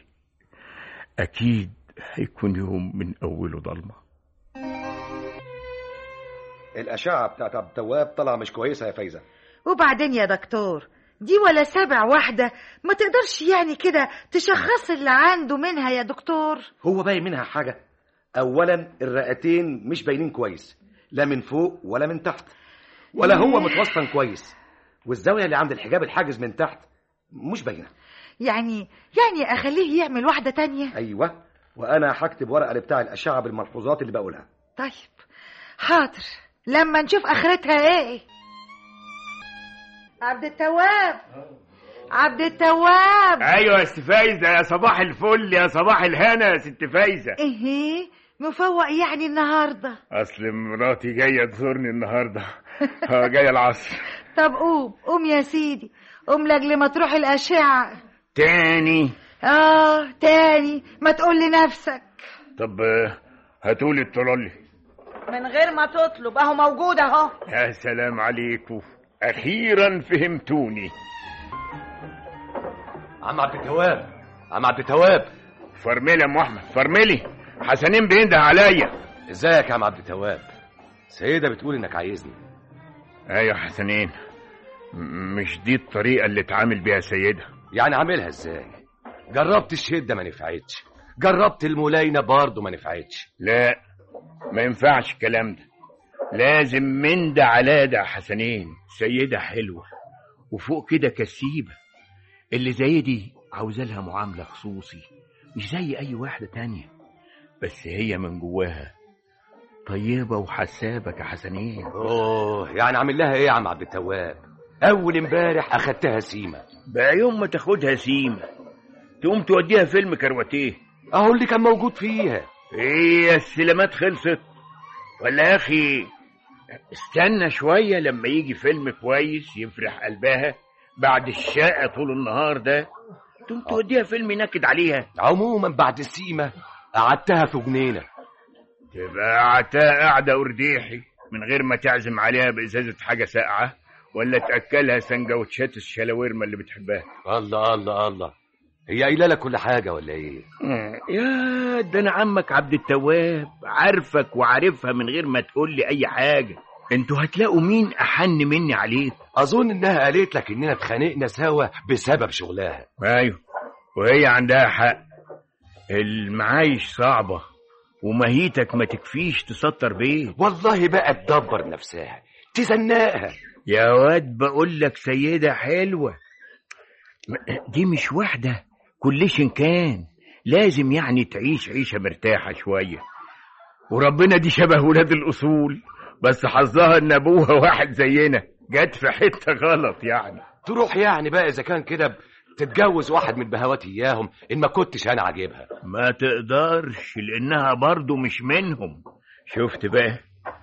أكيد هيكون يوم من أوله ضلمة الاشعه بتاعت عبد التواب طالعه مش كويسه يا فايزه وبعدين يا دكتور دي ولا سبع واحدة ما تقدرش يعني كده تشخص اللي عنده منها يا دكتور هو باين منها حاجه اولا الرئتين مش باينين كويس لا من فوق ولا من تحت ولا هو متوسطن كويس والزاويه اللي عند الحجاب الحاجز من تحت مش باينه يعني يعني أخليه يعمل واحدة تانية ايوه وانا هكتب ورقه لبتاع الاشعه بالملحوظات اللي بقولها طيب حاضر لما نشوف آخرتها إيه عبد التواب عبد التواب ايوه يا ست فايزه يا صباح الفل يا صباح الهنا يا ست فايزه إيه مفوق يعني النهاردة اصل مراتي جايه تزورني النهارده اه جايه العصر طب قوم قوم يا سيدي قوم لاجل ما تروح الأشعة تاني آه تاني ما تقول لنفسك طب آه، هاتولي الترولي من غير ما تطلب اهو موجود اهو يا سلام عليكم اخيرا فهمتوني عم عبد التواب عم عبد التواب فرملي يا ام احمد فرملي حسنين بينده عليا ازيك يا عم عبد التواب سيده بتقول انك عايزني ايوه حسنين م- مش دي الطريقه اللي اتعامل بيها سيدها يعني عاملها ازاي جربت الشده ما نفعتش جربت الملاينه برضه ما نفعتش لا ما ينفعش الكلام ده لازم من ده على ده يا حسنين سيدة حلوة وفوق كده كسيبة اللي زي دي عاوزة لها معاملة خصوصي مش زي أي واحدة تانية بس هي من جواها طيبة وحسابك يا حسنين اوه يعني عامل لها ايه يا عم عبد التواب اول امبارح اخدتها سيمه بقى يوم ما تاخدها سيمة تقوم توديها فيلم كرواتيه اهو اللي كان موجود فيها ايه السلامات خلصت ولا يا اخي استنى شوية لما يجي فيلم كويس يفرح قلبها بعد الشقة طول النهار ده تقوم توديها فيلم ينكد عليها عموما بعد السيمه قعدتها في جنينه تبقى قعدتها قاعدة ورديحي من غير ما تعزم عليها بإزازة حاجة ساقعة ولا تأكلها سندوتشات الشلاورما اللي بتحبها الله الله الله هي قايله لك كل حاجه ولا ايه يا ده انا عمك عبد التواب عارفك وعارفها من غير ما تقول لي اي حاجه انتوا هتلاقوا مين احن مني عليك اظن انها قالت لك اننا اتخانقنا سوا بسبب شغلها ايوه وهي عندها حق المعايش صعبه ومهيتك ما تكفيش تسطر بيت والله بقى تدبر نفسها تزنقها يا واد بقول لك سيده حلوه م- دي مش واحده كلش كان لازم يعني تعيش عيشه مرتاحه شويه وربنا دي شبه ولاد الاصول بس حظها ان ابوها واحد زينا جت في حته غلط يعني تروح يعني بقى اذا كان كده تتجوز واحد من بهوات اياهم ان ما كنتش انا عاجبها ما تقدرش لانها برضو مش منهم شفت بقى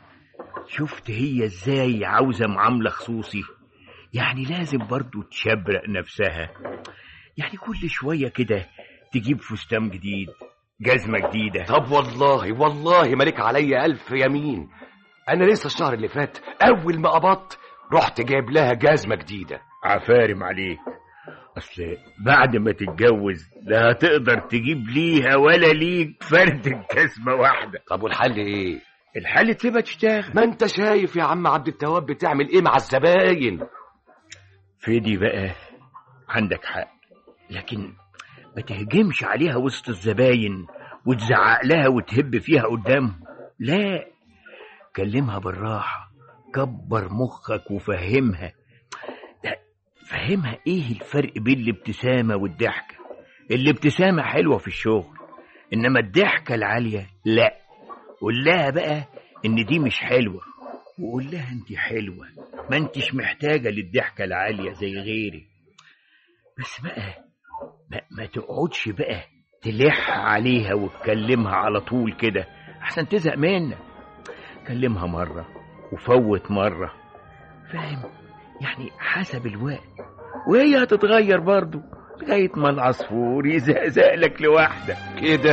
شفت هي ازاي عاوزه معامله خصوصي يعني لازم برضو تشبرق نفسها يعني كل شويه كده تجيب فستان جديد جزمه جديده طب والله والله مالك عليا الف يمين انا لسه الشهر اللي فات اول ما قبضت رحت جايب لها جزمه جديده عفارم عليك اصل بعد ما تتجوز لا هتقدر تجيب ليها ولا ليك فرد جزمه واحده طب والحل ايه الحل تسيبها تشتغل ما انت شايف يا عم عبد التواب بتعمل ايه مع الزباين في دي بقى عندك حق لكن ما تهجمش عليها وسط الزباين وتزعق لها وتهب فيها قدامهم لا كلمها بالراحة كبر مخك وفهمها لا فهمها ايه الفرق بين الابتسامة والضحكة الابتسامة حلوة في الشغل انما الضحكة العالية لا قول لها بقى ان دي مش حلوة وقول لها انت حلوة ما انتش محتاجة للضحكة العالية زي غيري بس بقى ما, ما تقعدش بقى تلح عليها وتكلمها على طول كده احسن تزهق منك كلمها مرة وفوت مرة فاهم يعني حسب الوقت وهي هتتغير برضو لغاية ما العصفور يزقزق لك لوحدك كده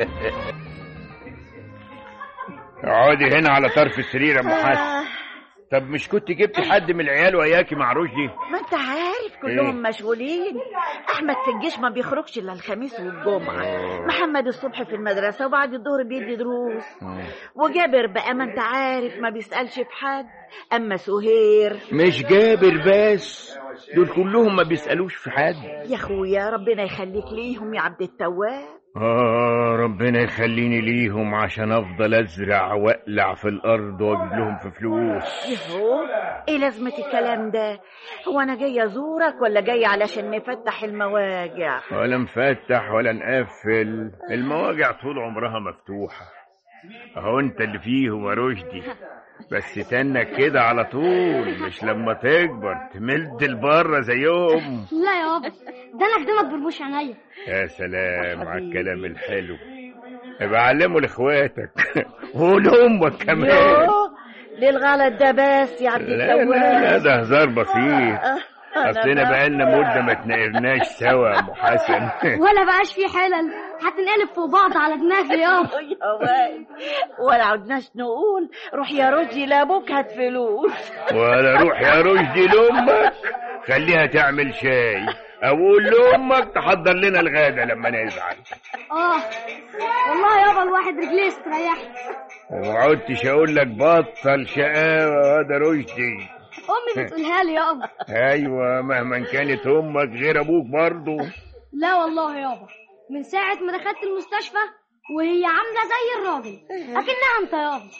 اقعدي هنا على طرف السرير يا ام حسن طب مش كنت جبت حد من العيال وياكي مع رشدي ما انت عارف كلهم مشغولين احمد في الجيش ما بيخرجش الا الخميس والجمعه محمد الصبح في المدرسه وبعد الظهر بيدي دروس وجابر بقى ما انت عارف ما بيسالش في حد اما سهير مش جابر بس دول كلهم ما بيسألوش في حد يا اخويا ربنا يخليك ليهم يا عبد التواب آه ربنا يخليني ليهم عشان أفضل أزرع وأقلع في الأرض وأجيب لهم في فلوس يهو ايه لازمة الكلام ده هو انا جاي ازورك ولا جاي علشان نفتح المواجع ولا مفتح ولا نقفل المواجع طول عمرها مفتوحة أهو أنت اللي فيهم يا رشدي بس تنك كده على طول مش لما تكبر تمد لبره زيهم لا يابا ده انا اخدمك برموش عينيا يا سلام على الكلام الحلو ابقى علمه لاخواتك وقول امك كمان يوه ليه الغلط ده بس يا عبد لا لا لا التواب ده هزار بسيط اصلنا بقالنا مده ما تنقرناش سوا يا ام حسن ولا بقاش في حلل هتنقلب فوق بعض على دماغي يابا يا واد ولا عدناش نقول روح يا رشدي لابوك هات فلوس ولا روح يا رشدي لامك خليها تعمل شاي اقول لامك تحضر لنا الغدا لما نزعل اه والله يابا الواحد رجليه استريحت وما عدتش اقول لك بطل شقاوه ده رشدي امي بتقولها لي يابا ايوه مهما كانت امك غير ابوك برضه لا والله يابا من ساعة ما دخلت المستشفى وهي عاملة زي الراجل أكنها أنت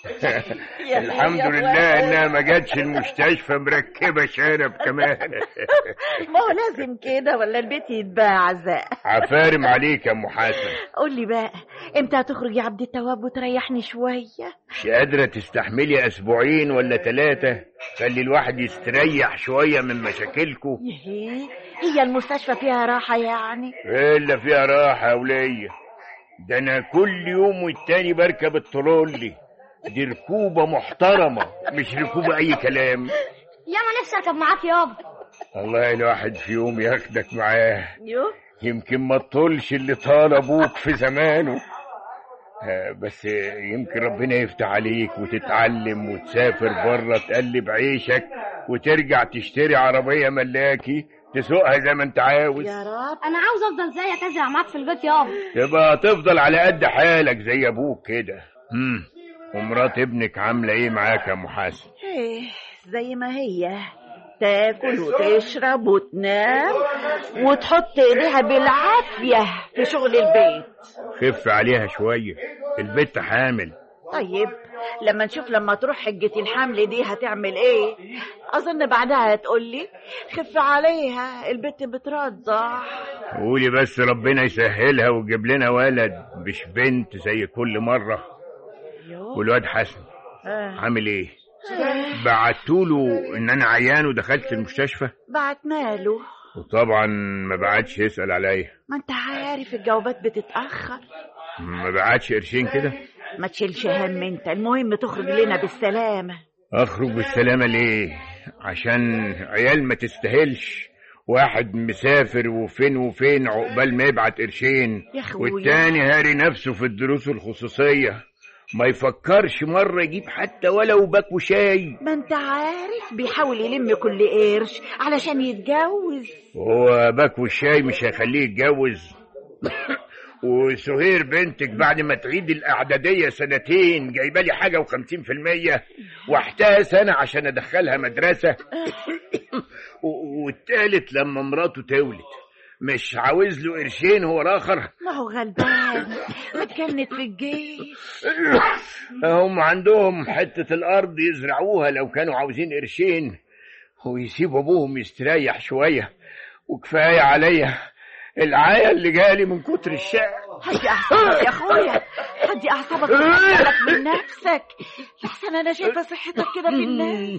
يابا الحمد لله انها ما جاتش المستشفى مركبه شنب كمان ما هو لازم كده ولا البيت يتبعزق عفارم عليك يا ام حسن قول لي بقى امتى هتخرج يا عبد التواب وتريحني شويه مش قادره تستحملي اسبوعين ولا ثلاثه خلي الواحد يستريح شويه من مشاكلكم يهي هي المستشفى فيها راحه يعني الا فيها راحه يا وليه ده انا كل يوم والتاني بركب الترولي دي ركوبه محترمه مش ركوبه اي كلام ياما نفسي أركب معاك يابا الله الواحد في يوم ياخدك معاه يوه يمكن ما تطولش اللي طال ابوك في زمانه آه، بس يمكن ربنا يفتح عليك وتتعلم وتسافر بره تقلب عيشك وترجع تشتري عربية ملاكي تسوقها زي ما انت عاوز يا رب أنا عاوز أفضل زيك أزرع معاك في البيت يابا تبقى تفضل على قد حالك زي ابوك كده هم ومرات ابنك عاملة ايه معاك يا ام حسن ايه زي ما هي تاكل وتشرب وتنام وتحط ايديها بالعافيه في شغل البيت خف عليها شوية البت حامل طيب لما نشوف لما تروح حجة الحمل دي هتعمل ايه اظن بعدها هتقول لي خف عليها البت بترضع قولي بس ربنا يسهلها ويجيب لنا ولد مش بنت زي كل مرة والواد حسن آه. عامل ايه بعتوله ان انا عيان ودخلت المستشفى بعتنا له وطبعا ما بعتش يسأل عليا ما انت عارف الجوابات بتتأخر ما بعتش قرشين كده ما تشيلش هم انت المهم تخرج لنا بالسلامة اخرج بالسلامة ليه عشان عيال ما تستاهلش واحد مسافر وفين وفين عقبال ما يبعت قرشين يا اخويا. والتاني هاري نفسه في الدروس الخصوصية ما يفكرش مرة يجيب حتى ولو باكو شاي ما انت عارف بيحاول يلم كل قرش علشان يتجوز هو باكو الشاي مش هيخليه يتجوز وسهير بنتك بعد ما تعيد الإعدادية سنتين جايبة لي حاجة وخمسين في المية واحتاج سنة عشان أدخلها مدرسة و- والتالت لما مراته تولد مش عاوز له قرشين هو الآخر ما هو غلبان اتكنت في الجيش هم عندهم حتة الأرض يزرعوها لو كانوا عاوزين قرشين ويسيبوا أبوهم يستريح شوية وكفاية عليا العاية اللي جالي من كتر الشعر هدي اعصابك يا اخويا هدي اعصابك وخلي من نفسك لحسن انا شايفه صحتك كده في النازل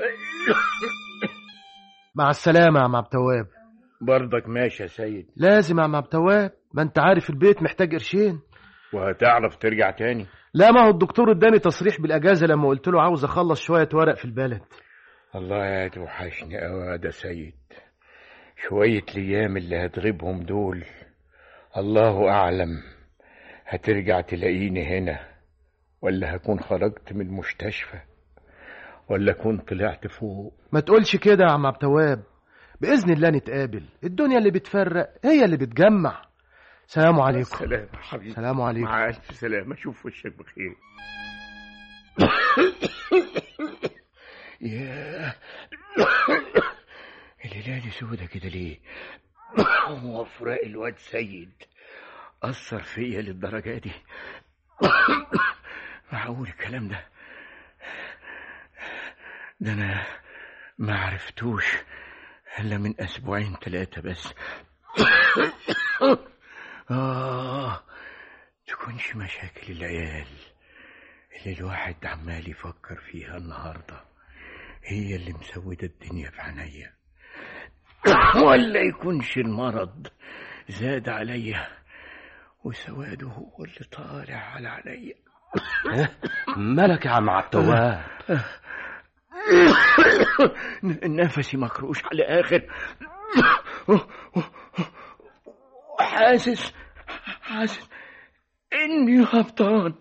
مع السلامة يا عم عبد التواب برضك ماشي يا سيد لازم يا عم عبد التواب ما انت عارف البيت محتاج قرشين وهتعرف ترجع تاني لا ما هو الدكتور اداني تصريح بالاجازه لما قلت له عاوز اخلص شويه ورق في البلد الله يا توحشني أوي ده سيد شوية الأيام اللي هتغيبهم دول الله أعلم هترجع تلاقيني هنا ولا هكون خرجت من المستشفى ولا كنت طلعت فوق ما تقولش كده يا عم عبد التواب باذن الله نتقابل الدنيا اللي بتفرق هي اللي بتجمع سلام عليكم سلام يا حبيبي سلام عليكم مع الف سلامه اشوف وشك بخير ياه الليله دي سودة كده ليه هو فراق الواد سيد اثر فيا للدرجه دي معقول الكلام ده ده انا ما عرفتوش الا من اسبوعين ثلاثه بس آه تكونش مشاكل العيال اللي الواحد عمال يفكر فيها النهاردة هي اللي مسودة الدنيا في عينيا ولا يكونش المرض زاد عليا وسواده هو اللي طالع على عينيا مالك يا عم عبد التواب نفسي مكروش على آخر حاسس حاسس إني هبطان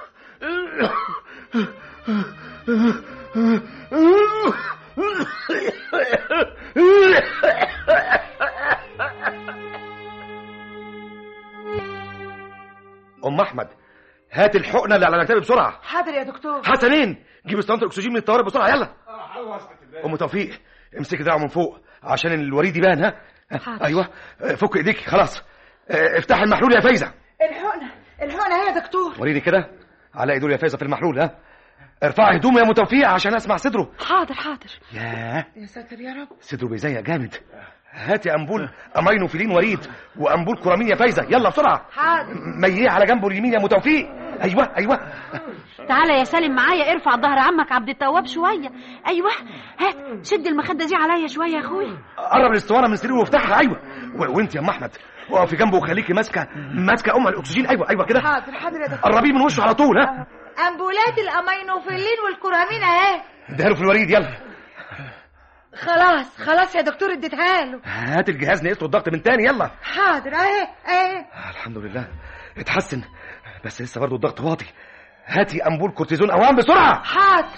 ام احمد هات الحقنه اللي على مكتبي بسرعه حاضر يا دكتور حسنين جيب اسطوانه الاكسجين من الطوارئ بسرعه يلا ام توفيق امسك دراعه من فوق عشان الوريد يبان ها حاضر. ايوه فك ايديك خلاص اه، افتح المحلول يا فايزه الحقنه الحقنه هي يا دكتور وريني كده على ايدول يا فايزه في المحلول ها ارفعي هدومه يا ام توفيق عشان اسمع صدره حاضر حاضر ياه يا ساتر يا رب صدره بيزيق جامد هاتي امبول امينوفيلين وريد وامبول كورامين يا فايزه يلا بسرعه حاضر ميليه على جنبه اليمين يا ام توفيق ايوه ايوه تعالى يا سالم معايا ارفع ظهر عمك عبد التواب شويه ايوه هات شد المخده دي عليا شويه يا اخويا قرب الاسطوانه من سريره وافتحها ايوه و- وانت يا ام احمد وقفي جنبه وخليكي ماسكه ماسكه ام الاكسجين ايوه ايوه كده حاضر حاضر يا دكتور قربيه من وشه على طول ها امبولات الامينوفيلين والكورامين اهي اديها له في الوريد يلا خلاص خلاص يا دكتور اديتها له هات الجهاز نقيس له الضغط من تاني يلا حاضر اهي اهي الحمد لله اتحسن بس لسه برضه الضغط واطي هاتي امبول كورتيزون اوام بسرعه حاضر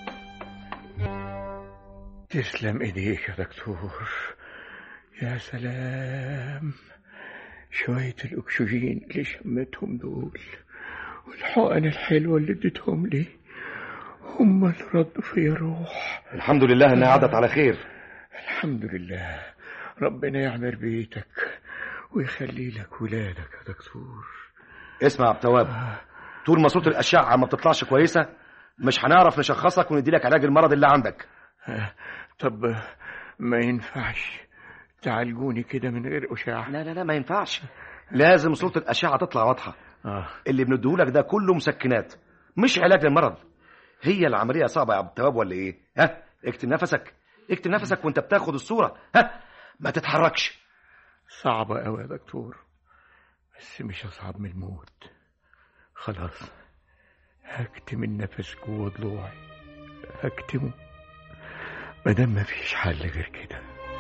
تسلم ايديك يا دكتور يا سلام شوية الأكسجين اللي شمتهم دول والحقن الحلوة اللي اديتهم لي هم اللي ردوا فيا روح الحمد لله انها عدت على خير الحمد لله ربنا يعمر بيتك ويخلي لك ولادك يا دكتور اسمع يا عبد التواب طول ما صوت الاشعه ما بتطلعش كويسه مش هنعرف نشخصك وندي لك علاج المرض اللي عندك طب ما ينفعش تعالجوني كده من غير أشعة لا لا لا ما ينفعش لازم صوت الاشعه تطلع واضحه آه. اللي بنديهولك ده كله مسكنات مش علاج للمرض هي العمليه صعبه يا عبد التواب ولا ايه ها اكتم نفسك اكتم نفسك وانت بتاخد الصوره ها ما تتحركش صعبة أوي يا دكتور بس مش أصعب من الموت خلاص هكتم النفس جوه ضلوعي هكتمه مادام مفيش حل غير كده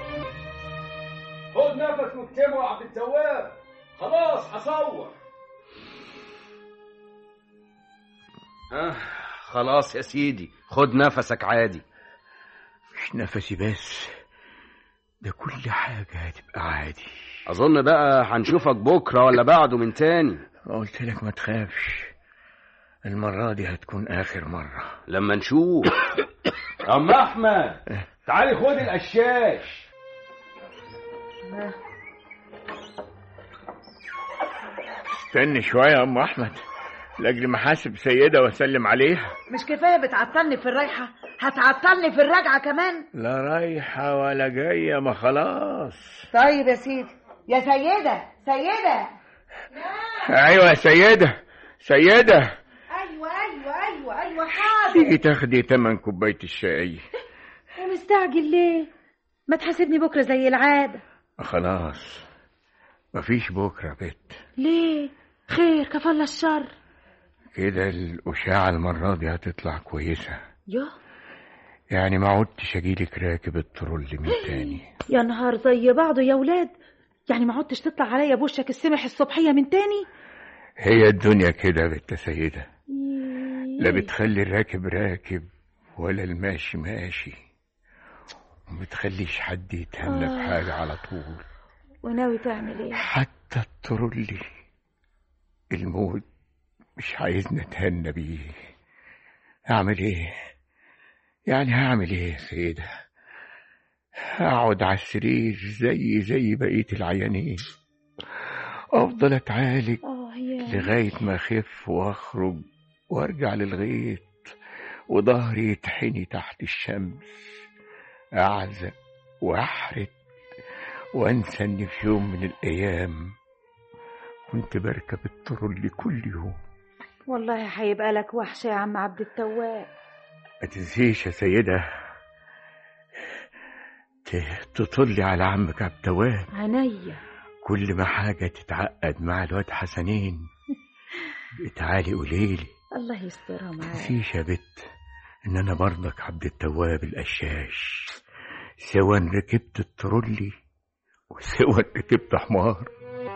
خد نفس واكتمه يا عبد التواب خلاص هصور آه خلاص يا سيدي خد نفسك عادي مش نفسي بس ده كل حاجة هتبقى عادي أظن بقى هنشوفك بكرة ولا بعده من تاني قلت لك ما تخافش المرة دي هتكون آخر مرة لما نشوف عم احمد تعالي خد القشاش استني شوية يا أم أحمد لأجل ما حاسب سيدة وأسلم عليها مش كفايه بتعطلني في الرايحه هتعطلني في الراجعه كمان لا رايحة ولا جاية ما خلاص طيب يا سيدي يا سيده سيده أيوة يا سيدة سيدة ايوه ايوه ايوه ايوه حاضر تيجي تاخدي تمن كوباية الشاي ومستعجل ليه ما تحاسبني بكرة زي العادة خلاص مفيش بكرة يا بت ليه خير كفالة الشر كده الأشاعة المرة دي هتطلع كويسة يا يعني ما عدتش أجيلك راكب الترول من تاني يا نهار زي بعضه يا ولاد يعني ما عدتش تطلع عليا بوشك السمح الصبحية من تاني هي الدنيا كده يا بت يا سيدة لا بتخلي الراكب راكب ولا الماشي ماشي ومتخليش حد يتهنى آه. بحاجة على طول وناوي تعمل ايه حتى الترولي الموت مش عايزنا نتهنى بيه اعمل ايه يعني هعمل ايه يا سيدة اقعد على السرير زي زي بقية العيانين افضل اتعالج اه يا لغاية ما اخف واخرج وارجع للغيط وظهري يتحني تحت الشمس اعزق واحرد وانسى اني في يوم من الايام كنت بركب الترولي كل يوم والله هيبقى لك وحشة يا عم عبد التواب ما تنسيش يا سيدة ت- تطلي على عمك عبد التواب عينيا كل ما حاجة تتعقد مع الواد حسنين تعالي قوليلي الله يسترها معاك تنسيش يا بت ان انا برضك عبد التواب القشاش سواء ركبت الترولي وسواء ركبت حمار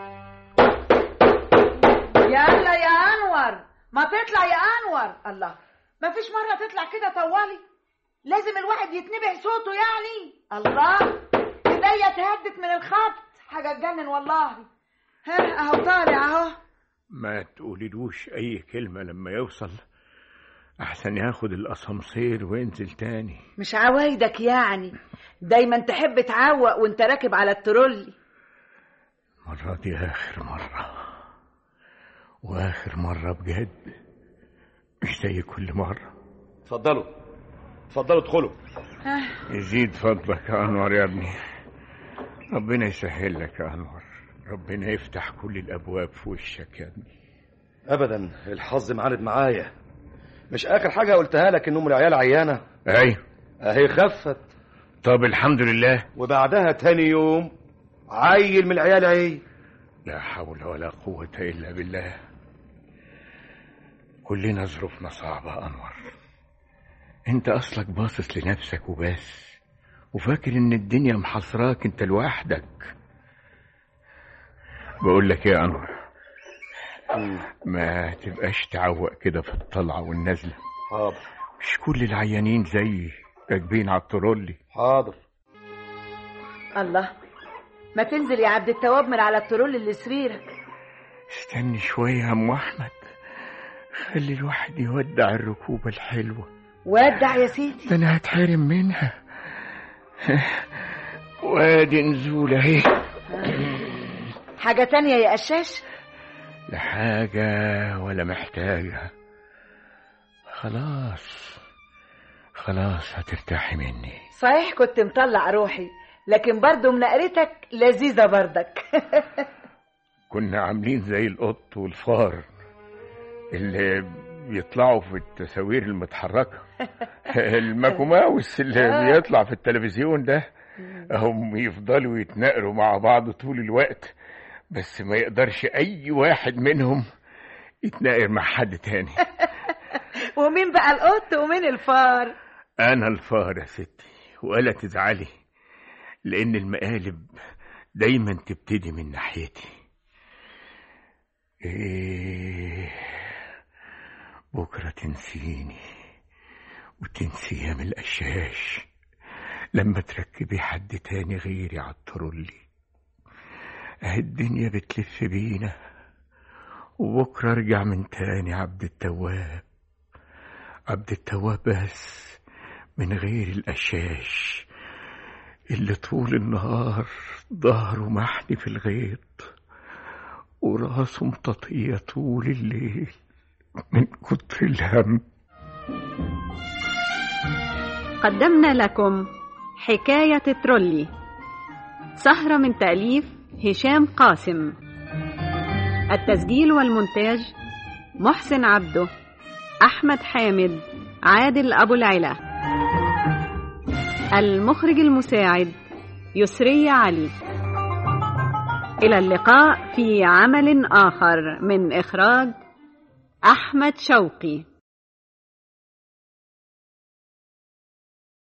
يلا يا انور ما تطلع يا انور الله ما فيش مره تطلع كده طوالي لازم الواحد يتنبه صوته يعني الله ايديا اتهدت من الخبط حاجه تجنن والله ها اهو طالع اهو ما تقوليلوش اي كلمة لما يوصل احسن ياخد الاسانسير وينزل تاني مش عوايدك يعني دايما تحب تعوق وانت راكب على الترولي المرة دي آخر مرة وآخر مرة بجد مش زي كل مرة اتفضلوا اتفضلوا ادخلوا يزيد فضلك يا أنور يا ابني ربنا يسهل لك يا أنور ربنا يفتح كل الأبواب في وشك يا ابني ابدا الحظ معاند معايا مش اخر حاجه قلتها لك ان ام العيال عيانه أيوة اهي خفت طب الحمد لله وبعدها تاني يوم عيل من العيال عي لا حول ولا قوة إلا بالله كلنا ظروفنا صعبة يا أنور أنت أصلك باصص لنفسك وبس وفاكر إن الدنيا محصراك أنت لوحدك بقول لك إيه يا أنور ما تبقاش تعوق كده في الطلعة والنزلة حاضر مش كل العيانين زيي راكبين على الترولي حاضر الله ما تنزل يا عبد التواب من على الترول اللي سريرك استني شوية يا أم أحمد خلي الواحد يودع الركوبة الحلوة ودع يا سيدي ده أنا هتحرم منها وادي نزول اهي حاجة تانية يا قشاش لا حاجة ولا محتاجة خلاص خلاص هترتاحي مني صحيح كنت مطلع روحي لكن برضو منقرتك لذيذة بردك كنا عاملين زي القط والفار اللي بيطلعوا في التصاوير المتحركة الماكوماوس اللي بيطلع في التلفزيون ده هم يفضلوا يتناقروا مع بعض طول الوقت بس ما يقدرش أي واحد منهم يتناقر مع حد تاني ومين بقى القط ومين الفار أنا الفار يا ستي ولا تزعلي لأن المقالب دايما تبتدي من ناحيتي إيه بكرة تنسيني وتنسي أيام القشاش لما تركبي حد تاني غيري على الترولي أهي الدنيا بتلف بينا وبكرة ارجع من تاني عبد التواب عبد التواب بس من غير القشاش اللي طول النهار ظهره محني في الغيط وراسه مطاطية طول الليل من كتر الهم قدمنا لكم حكاية ترولي سهرة من تأليف هشام قاسم التسجيل والمونتاج محسن عبده أحمد حامد عادل أبو العلا المخرج المساعد يسري علي إلى اللقاء في عمل آخر من إخراج أحمد شوقي